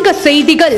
சங்க செய்திகள்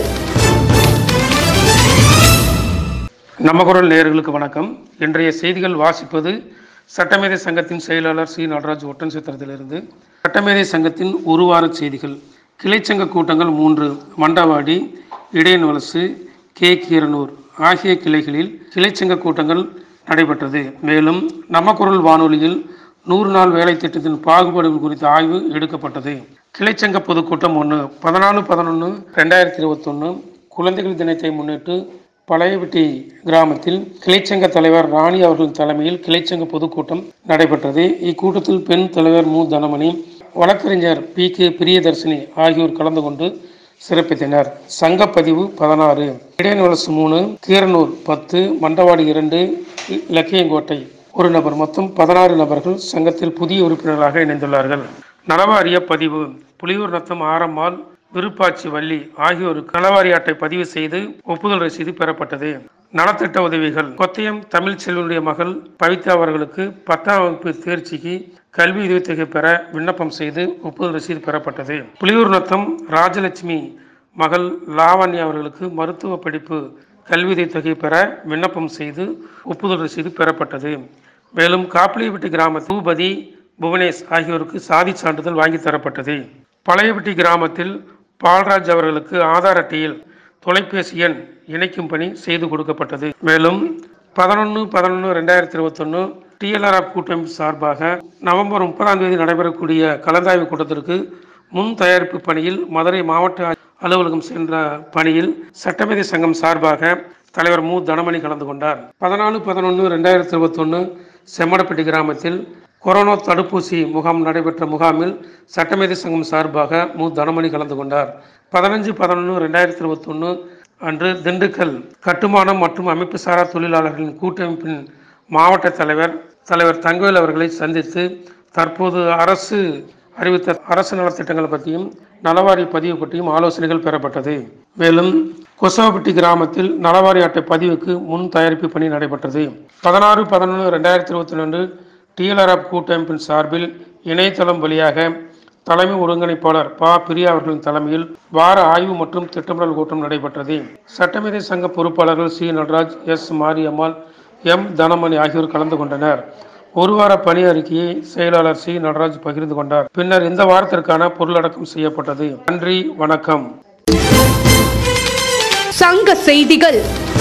நம்ம குரல் நேயர்களுக்கு வணக்கம் இன்றைய செய்திகள் வாசிப்பது சட்டமேதை சங்கத்தின் செயலாளர் சி நடராஜ் ஒட்டன் சித்திரத்திலிருந்து சட்டமேதை சங்கத்தின் ஒரு வார செய்திகள் கிளைச்சங்க கூட்டங்கள் மூன்று மண்டவாடி இடையன்வலசு கே கீரனூர் ஆகிய கிளைகளில் கிளைச்சங்க கூட்டங்கள் நடைபெற்றது மேலும் நம்ம குரல் வானொலியில் நூறு நாள் வேலை திட்டத்தின் பாகுபாடுகள் குறித்த ஆய்வு எடுக்கப்பட்டது கிளைச்சங்க பொதுக்கூட்டம் ஒன்று பதினாலு பதினொன்று ரெண்டாயிரத்தி இருபத்தொன்று குழந்தைகள் தினத்தை முன்னிட்டு பழையவட்டி கிராமத்தில் கிளைச்சங்க தலைவர் ராணி அவர்களின் தலைமையில் கிளைச்சங்க பொதுக்கூட்டம் நடைபெற்றது இக்கூட்டத்தில் பெண் தலைவர் மு தனமணி வழக்கறிஞர் பி கே பிரியதர்சினி ஆகியோர் கலந்து கொண்டு சிறப்பித்தனர் சங்கப்பதிவு பதினாறு இடையநலசு மூணு கீரனூர் பத்து மண்டவாடி இரண்டு இ- இலக்கியங்கோட்டை ஒரு நபர் மொத்தம் பதினாறு நபர்கள் சங்கத்தில் புதிய உறுப்பினர்களாக இணைந்துள்ளார்கள் நலவாரிய பதிவு புலியூர் நத்தம் ஆரம்மாள் விருப்பாச்சி வள்ளி ஆகியோருக்கு நலவாரி அட்டை பதிவு செய்து ஒப்புதல் ரசீது பெறப்பட்டது நலத்திட்ட உதவிகள் கொத்தயம் தமிழ்ச்செல்வனுடைய மகள் பவித்ரா அவர்களுக்கு பத்தாம் வகுப்பு தேர்ச்சிக்கு கல்வி உதவித்தொகை பெற விண்ணப்பம் செய்து ஒப்புதல் ரசீது பெறப்பட்டது புலியூர் நத்தம் ராஜலட்சுமி மகள் லாவண்யா அவர்களுக்கு மருத்துவ படிப்பு கல்வி உதவித்தொகை பெற விண்ணப்பம் செய்து ஒப்புதல் ரசீது பெறப்பட்டது மேலும் காப்பிலிப்பட்டி கிராம பூபதி புவனேஷ் ஆகியோருக்கு சாதி சான்றிதழ் வாங்கி தரப்பட்டது பழையப்பட்டி கிராமத்தில் பால்ராஜ் அவர்களுக்கு ஆதார் அட்டையில் தொலைபேசி எண் இணைக்கும் பணி செய்து கொடுக்கப்பட்டது மேலும் பதினொன்று பதினொன்று ரெண்டாயிரத்தி இருபத்தொன்று டிஎல்ஆர்எஃப் கூட்டமைப்பு சார்பாக நவம்பர் முப்பதாம் தேதி நடைபெறக்கூடிய கலந்தாய்வு கூட்டத்திற்கு முன் தயாரிப்பு பணியில் மதுரை மாவட்ட அலுவலகம் சென்ற பணியில் சட்டமேதை சங்கம் சார்பாக தலைவர் மு தனமணி கலந்து கொண்டார் பதினாலு பதினொன்று ரெண்டாயிரத்தி இருபத்தொன்று செம்மடப்பட்டி கிராமத்தில் கொரோனா தடுப்பூசி முகாம் நடைபெற்ற முகாமில் சட்டமேதை சங்கம் சார்பாக மு தனமணி கலந்து கொண்டார் பதினஞ்சு பதினொன்று ரெண்டாயிரத்தி இருபத்தொன்று அன்று திண்டுக்கல் கட்டுமானம் மற்றும் அமைப்பு சாரா தொழிலாளர்களின் கூட்டமைப்பின் மாவட்ட தலைவர் தலைவர் தங்கவேல் அவர்களை சந்தித்து தற்போது அரசு அறிவித்த அரசு நலத்திட்டங்கள் பற்றியும் நலவாரி பதிவு பற்றியும் ஆலோசனைகள் பெறப்பட்டது மேலும் கொசவப்பட்டி கிராமத்தில் நலவாரி அட்டை பதிவுக்கு முன் தயாரிப்பு பணி நடைபெற்றது பதினாறு பதினொன்று ரெண்டாயிரத்தி இருபத்தி ரெண்டு டிஎல்ஆர்எஃப் கூட்டமைப்பின் சார்பில் இணையதளம் வழியாக தலைமை ஒருங்கிணைப்பாளர் ப பிரியா அவர்களின் தலைமையில் வார ஆய்வு மற்றும் திட்டமிடல் கூட்டம் நடைபெற்றது சட்டமேதை சங்க பொறுப்பாளர்கள் C Nataraj S Mariammal M Dhanamani ஆகியோர் கலந்து கொண்டனர் ஒரு வார பணி அறிக்கையை செயலாளர் சி நடராஜ் பகிர்ந்து கொண்டார் பின்னர் இந்த வாரத்திற்கான பொருளடக்கம் செய்யப்பட்டது நன்றி வணக்கம் சங்க செய்திகள்